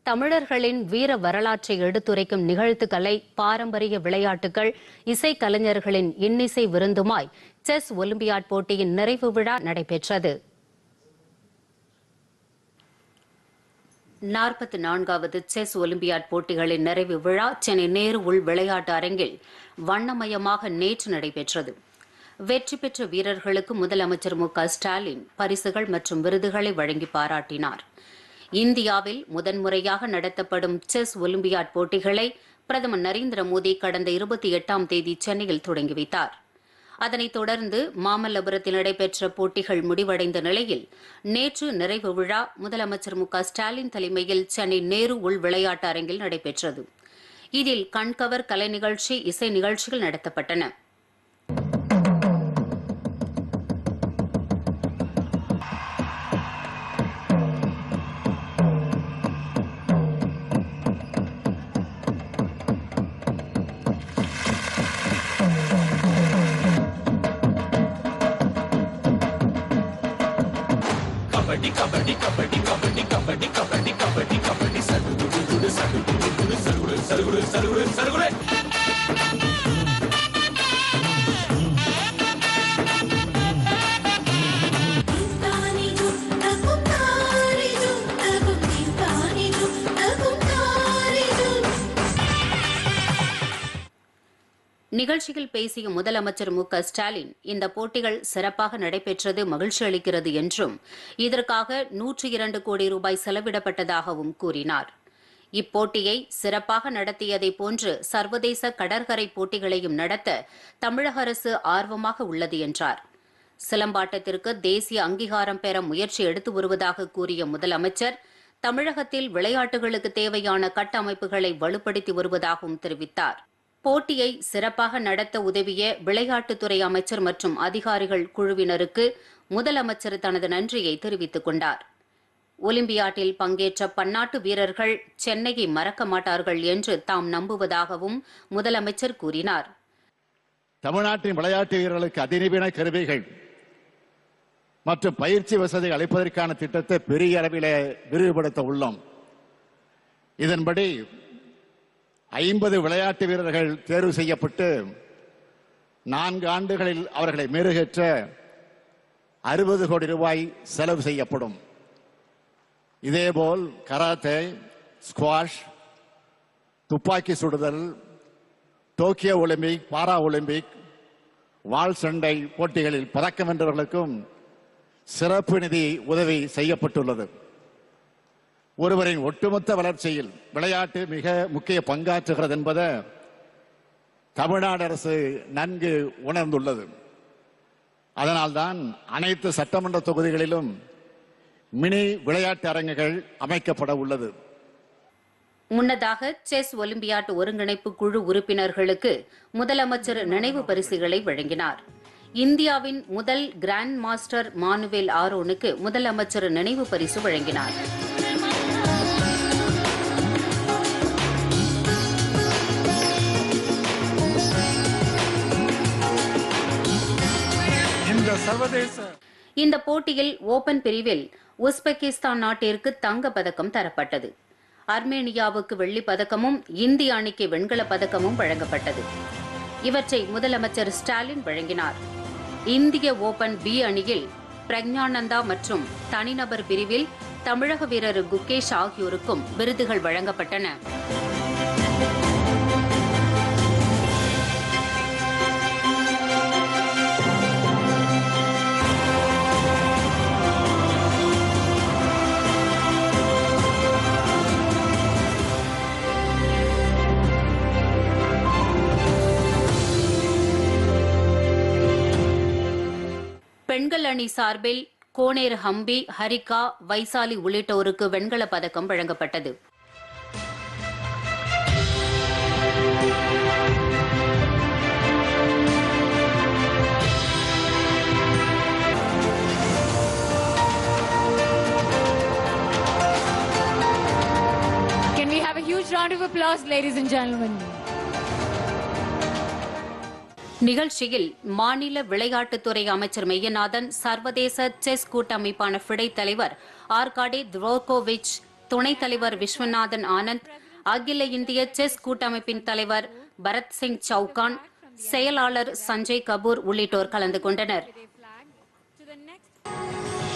தமிழர்களின் வீர வரலாற்றை எடுத்துரைக்கும் நிகழ்த்துக்கலை பாரம்பரிய விளையாட்டுகள் இசைக்கலைஞர்களின் இன்னிசை விருந்துமாய் செஸ் ஒலிம்பியாட் போட்டியின் நிறைவு விழா நடைபெற்றது நாற்பத்தி நான்காவது செஸ் ஒலிம்பியாட் போட்டிகளின் நிறைவு விழா சென்னை நேரு உள் விளையாட்டு அரங்கில் வண்ணமயமாக நேற்று நடைபெற்றது வெற்றி பெற்ற வீரர்களுக்கு முதலமைச்சர் மு க ஸ்டாலின் பரிசுகள் மற்றும் விருதுகளை வழங்கி பாராட்டினார் இந்தியாவில் முதன்முறையாக நடத்தப்படும் செஸ் ஒலிம்பியாட் போட்டிகளை பிரதமர் நரேந்திர மோடி கடந்த இருபத்தி எட்டாம் தேதி சென்னையில் தொடங்கி வைத்தார் அதனைத் தொடர்ந்து மாமல்லபுரத்தில் நடைபெற்ற போட்டிகள் முடிவடைந்த நிலையில் நேற்று நிறைவு விழா முதலமைச்சர் மு க ஸ்டாலின் தலைமையில் சென்னை நேரு உள் விளையாட்டு அரங்கில் நடைபெற்றது இதில் கண்கவர் கலை நிகழ்ச்சி இசை நிகழ்ச்சிகள் நடத்தப்பட்டன Tintaniju, takum tariju, takum tintaniju, takum tariju. நிகழ்ச்சியில் பேசிய முதலமைச்சர் மு க ஸ்டாலின் இந்த போட்டிகள் சிறப்பாக நடைபெற்றது மகிழ்ச்சி அளிக்கிறது என்றும் இதற்காக நூற்றி இரண்டு கோடி ரூபாய் செலவிடப்பட்டதாகவும் கூறினார் இப்போட்டியை சிறப்பாக நடத்தியதை போன்று சர்வதேச கடற்கரை போட்டிகளையும் நடத்த தமிழக அரசு ஆர்வமாக உள்ளது என்றார் சிலம்பாட்டத்திற்கு தேசிய அங்கீகாரம் பெற முயற்சி எடுத்து வருவதாக கூறிய முதலமைச்சர் தமிழகத்தில் விளையாட்டுகளுக்கு தேவையான கட்டமைப்புகளை வலுப்படுத்தி வருவதாகவும் தெரிவித்தார் போட்டியை சிறப்பாக நடத்த உதவிய விளையாட்டுத்துறை அமைச்சர் மற்றும் அதிகாரிகள் குழுவினருக்கு முதலமைச்சர் தனது நன்றியை தெரிவித்துக் கொண்டார் ஒலிம்பியாட்டில் பங்கேற்ற பன்னாட்டு வீரர்கள் சென்னையை மறக்க மாட்டார்கள் என்று தாம் நம்புவதாகவும் முதலமைச்சர் கூறினார் தமிழ்நாட்டின் விளையாட்டு வீரர்களுக்கு அதிநவீன கருவிகள் மற்றும் பயிற்சி வசதி அளிப்பதற்கான திட்டத்தை பெரிய அளவிலே விரிவுபடுத்த உள்ளோம் இதன்படி ஐம்பது விளையாட்டு வீரர்கள் தேர்வு செய்யப்பட்டு நான்கு ஆண்டுகளில் அவர்களை மெருகேற்ற அறுபது கோடி ரூபாய் செலவு செய்யப்படும் இதேபோல் கராத்தே ஸ்குவாஷ் துப்பாக்கி சுடுதல் டோக்கியோ ஒலிம்பிக் பாரா ஒலிம்பிக் வாள் சண்டை போட்டிகளில் பதக்கம் வென்றவர்களுக்கும் சிறப்பு நிதி உதவி செய்யப்பட்டுள்ளது ஒருவரின் ஒட்டுமொத்த வளர்ச்சியில் விளையாட்டு மிக முக்கிய பங்காற்றுகிறது என்பதை தமிழ்நாடு அரசு நன்கு உணர்ந்துள்ளது அதனால்தான் அனைத்து சட்டமன்ற தொகுதிகளிலும் மினி விளையாட்டு அரங்குகள் அமைக்கப்பட உள்ளது முன்னதாக செஸ் ஒலிம்பியாட் ஒருங்கிணைப்பு குழு உறுப்பினர்களுக்கு முதலமைச்சர் நினைவு பரிசுகளை வழங்கினார் இந்தியாவின் முதல் கிராண்ட் மாஸ்டர் மானுவேல் ஆரோனுக்கு முதலமைச்சர் நினைவு பரிசு வழங்கினார் இந்த சர்வதேச இந்த போட்டியில் ஓபன் பிரிவில் உஸ்பெகிஸ்தான் நாட்டிற்கு தங்க பதக்கம் தரப்பட்டது அர்மேனியாவுக்கு வெள்ளிப் பதக்கமும் இந்திய அணிக்கு வெண்கலப் பதக்கமும் வழங்கப்பட்டது இவற்றை முதலமைச்சர் ஸ்டாலின் வழங்கினார் இந்திய ஓபன் பி அணியில் பிரக்ஞானந்தா மற்றும் தனிநபர் பிரிவில் தமிழக வீரர் குகேஷ் ஆகியோருக்கும் விருதுகள் வழங்கப்பட்டன பெண்கள் அணி சார்பில் கோனேர் ஹம்பி ஹரிகா வைசாலி உள்ளிட்டோருக்கு வெண்கலப் பதக்கம் வழங்கப்பட்டது Can we have a huge round of applause, ladies and gentlemen? நிகழ்ச்சியில் மாநில விளையாட்டுத்துறை அமைச்சர் மெய்யநாதன் சர்வதேச செஸ் கூட்டமைப்பான ஃபிடை தலைவர் ஆர்காடே துரோகோவிச் துணைத் தலைவர் விஸ்வநாதன் ஆனந்த் அகில இந்திய செஸ் கூட்டமைப்பின் தலைவர் பரத் சிங் சவுகான் செயலாளர் சஞ்சய் கபூர் உள்ளிட்டோர் கலந்து கொண்டனர் Day flag to the next.